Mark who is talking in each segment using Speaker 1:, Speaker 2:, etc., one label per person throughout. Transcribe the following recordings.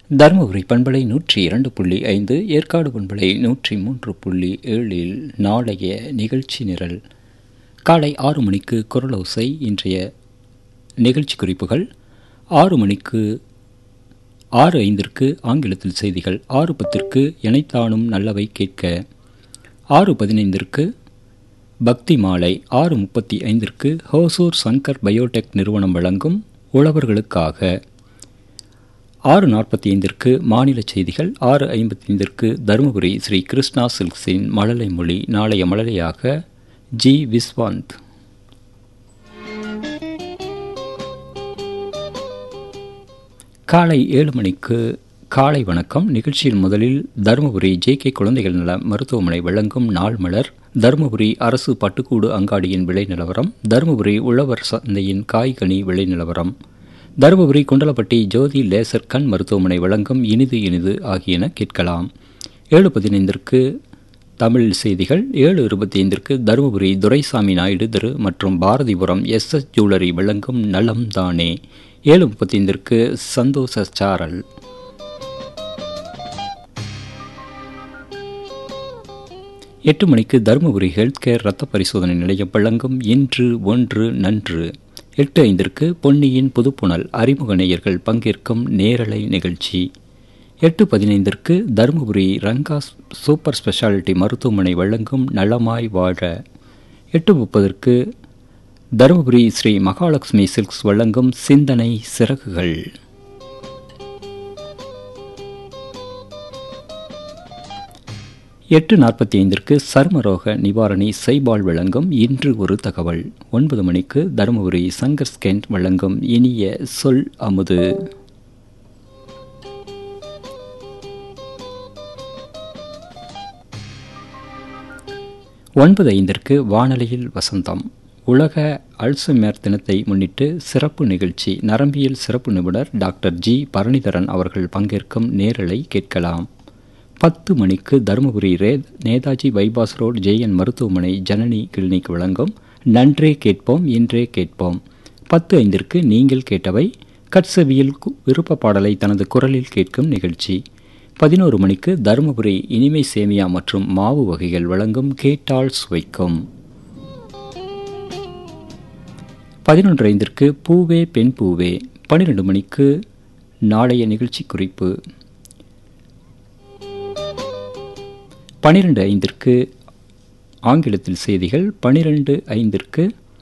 Speaker 1: தருமபுரி பண்பலை நூற்றி இரண்டு புள்ளி ஐந்து ஏற்காடு பண்பலை நூற்றி மூன்று புள்ளி ஏழில் நாளைய நிகழ்ச்சி நிரல் காலை ஆறு மணிக்கு குரலோசை இன்றைய நிகழ்ச்சி குறிப்புகள் ஆறு மணிக்கு ஆறு ஐந்திற்கு ஆங்கிலத்தில் செய்திகள் ஆறு பத்திற்கு எனைத்தானும் நல்லவை கேட்க ஆறு பதினைந்திற்கு பக்தி மாலை ஆறு முப்பத்தி ஐந்திற்கு ஹோசூர் சங்கர் பயோடெக் நிறுவனம் வழங்கும் உழவர்களுக்காக ஆறு நாற்பத்தி ஐந்திற்கு மாநில செய்திகள் ஆறு ஐம்பத்தி ஐந்திற்கு தருமபுரி ஸ்ரீ கிருஷ்ணா சில்க்ஸின் மழலை மொழி நாளைய மழலையாக ஜி விஸ்வாந்த் காலை ஏழு மணிக்கு காலை வணக்கம் நிகழ்ச்சியில் முதலில் தருமபுரி ஜே கே குழந்தைகள் நல மருத்துவமனை வழங்கும் நாள் மலர் தருமபுரி அரசு பட்டுக்கூடு அங்காடியின் விலை நிலவரம் தருமபுரி உழவர் சந்தையின் காய்கனி விலை நிலவரம் தருமபுரி குண்டலப்பட்டி ஜோதி லேசர் கண் மருத்துவமனை வழங்கும் இனிது இனிது ஆகியன கேட்கலாம் ஏழு பதினைந்திற்கு தமிழ் செய்திகள் ஏழு இருபத்தி ஐந்திற்கு தருமபுரி துரைசாமி நாயுடு திரு மற்றும் பாரதிபுரம் எஸ் எஸ் ஜுவல்லரி வழங்கும் நலம் தானே ஏழு முப்பத்தைந்திற்கு சந்தோஷ சாரல் எட்டு மணிக்கு தருமபுரி ஹெல்த் கேர் ரத்த பரிசோதனை நிலையம் வழங்கும் இன்று ஒன்று நன்று எட்டு ஐந்திற்கு பொன்னியின் புதுப்புணல் அறிமுக நேயர்கள் பங்கேற்கும் நேரலை நிகழ்ச்சி எட்டு பதினைந்திற்கு தருமபுரி ரங்கா சூப்பர் ஸ்பெஷாலிட்டி மருத்துவமனை வழங்கும் நலமாய் வாழ எட்டு முப்பதற்கு தருமபுரி ஸ்ரீ மகாலட்சுமி சில்க்ஸ் வழங்கும் சிந்தனை சிறகுகள் எட்டு நாற்பத்தி ஐந்திற்கு சர்மரோக நிவாரணி சைபால் வழங்கும் இன்று ஒரு தகவல் ஒன்பது மணிக்கு தருமபுரி சங்கர் ஸ்கெண்ட் வழங்கும் இனிய சொல் அமுது ஒன்பது ஐந்திற்கு வானொலியில் வசந்தம் உலக அல்சமேர் தினத்தை முன்னிட்டு சிறப்பு நிகழ்ச்சி நரம்பியல் சிறப்பு நிபுணர் டாக்டர் ஜி பரணிதரன் அவர்கள் பங்கேற்கும் நேரலை கேட்கலாம் பத்து மணிக்கு தருமபுரி ரே நேதாஜி பைபாஸ் ரோடு ஜெயன் மருத்துவமனை ஜனனி கிளினிக் வழங்கும் நன்றே கேட்போம் இன்றே கேட்போம் பத்து ஐந்திற்கு நீங்கள் கேட்டவை கட்சவியில் விருப்ப பாடலை தனது குரலில் கேட்கும் நிகழ்ச்சி பதினோரு மணிக்கு தருமபுரி இனிமை சேமியா மற்றும் மாவு வகைகள் வழங்கும் கேட்டால் சுவைக்கும் பதினொன்று ஐந்திற்கு பூவே பெண் பூவே பன்னிரெண்டு மணிக்கு நாளைய நிகழ்ச்சி குறிப்பு பனிரெண்டு ஐந்திற்கு ஆங்கிலத்தில் செய்திகள் பனிரெண்டு ஐந்திற்கு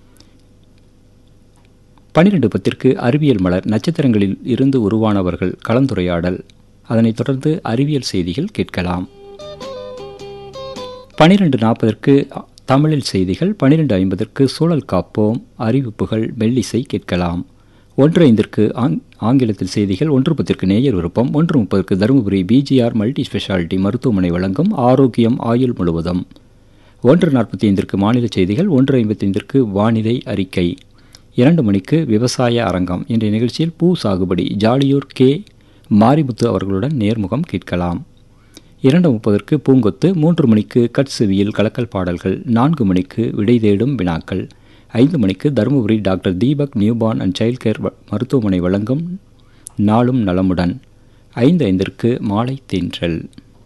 Speaker 1: பனிரெண்டு பத்திற்கு அறிவியல் மலர் நட்சத்திரங்களில் இருந்து உருவானவர்கள் கலந்துரையாடல் அதனைத் தொடர்ந்து அறிவியல் செய்திகள் கேட்கலாம் பனிரெண்டு நாற்பதற்கு தமிழில் செய்திகள் பனிரெண்டு ஐம்பதற்கு சூழல் காப்போம் அறிவிப்புகள் மெல்லிசை கேட்கலாம் ஒன்று ஐந்திற்கு ஆங்கிலத்தில் செய்திகள் ஒன்று பத்திற்கு நேயர் விருப்பம் ஒன்று முப்பதற்கு தருமபுரி பிஜிஆர் மல்டி ஸ்பெஷாலிட்டி மருத்துவமனை வழங்கும் ஆரோக்கியம் ஆயுள் முழுவதும் ஒன்று நாற்பத்தி ஐந்திற்கு மாநில செய்திகள் ஒன்று ஐம்பத்தி ஐந்திற்கு வானிலை அறிக்கை இரண்டு மணிக்கு விவசாய அரங்கம் இன்றைய நிகழ்ச்சியில் பூ சாகுபடி ஜாலியூர் கே மாரிமுத்து அவர்களுடன் நேர்முகம் கேட்கலாம் இரண்டு முப்பதற்கு பூங்கொத்து மூன்று மணிக்கு கட்சுவியில் கலக்கல் பாடல்கள் நான்கு மணிக்கு விடை தேடும் வினாக்கள் ஐந்து மணிக்கு Dharmapuri doctor Deepak newborn and child care மருத்துவமனை வழங்கும் நாளும் நலமுடன் ஐந்து ஐந்திற்கு மாலை தென்றல்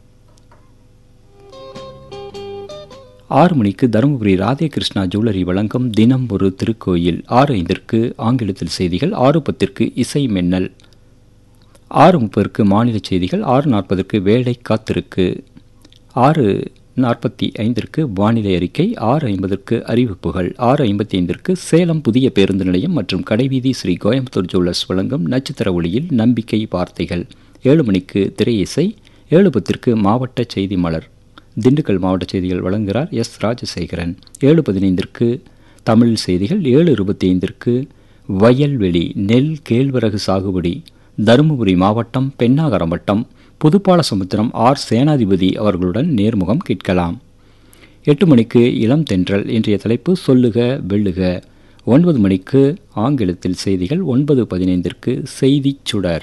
Speaker 1: ஆறு மணிக்கு தருமபுரி ராதே கிருஷ்ணா ஜுவல்லரி வழங்கும் தினம் ஒரு திருக்கோயில் ஆறு ஐந்திற்கு ஆங்கிலத்தில் செய்திகள் ஆறு பத்திற்கு இசை மின்னல் ஆறு முப்பதற்கு மாநில செய்திகள் ஆறு நாற்பதற்கு வேலை காத்திருக்கு ஆறு நாற்பத்தி ஐந்திற்கு வானிலை அறிக்கை ஆறு ஐம்பதற்கு அறிவிப்புகள் ஆறு ஐம்பத்தி ஐந்திற்கு சேலம் புதிய பேருந்து நிலையம் மற்றும் கடைவீதி ஸ்ரீ கோயம்புத்தூர் ஜுவல்லர்ஸ் வழங்கும் நட்சத்திர ஒளியில் நம்பிக்கை வார்த்தைகள் ஏழு மணிக்கு திரை இசை ஏழு பத்திற்கு மாவட்ட செய்தி மலர் திண்டுக்கல் மாவட்ட செய்திகள் வழங்குகிறார் எஸ் ராஜசேகரன் ஏழு பதினைந்திற்கு தமிழ் செய்திகள் ஏழு இருபத்தி ஐந்திற்கு வயல்வெளி நெல் கேழ்வரகு சாகுபடி தருமபுரி மாவட்டம் பெண்ணாகரம் வட்டம் புதுப்பாலசமுத்திரம் ஆர் சேனாதிபதி அவர்களுடன் நேர்முகம் கேட்கலாம் எட்டு மணிக்கு இளம் தென்றல் இன்றைய தலைப்பு சொல்லுக வெல்லுக ஒன்பது மணிக்கு ஆங்கிலத்தில் செய்திகள் ஒன்பது பதினைந்திற்கு செய்தி சுடர்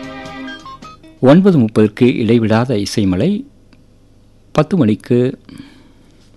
Speaker 1: ஒன்பது முப்பதுக்கு இடைவிடாத இசைமலை பத்து மணிக்கு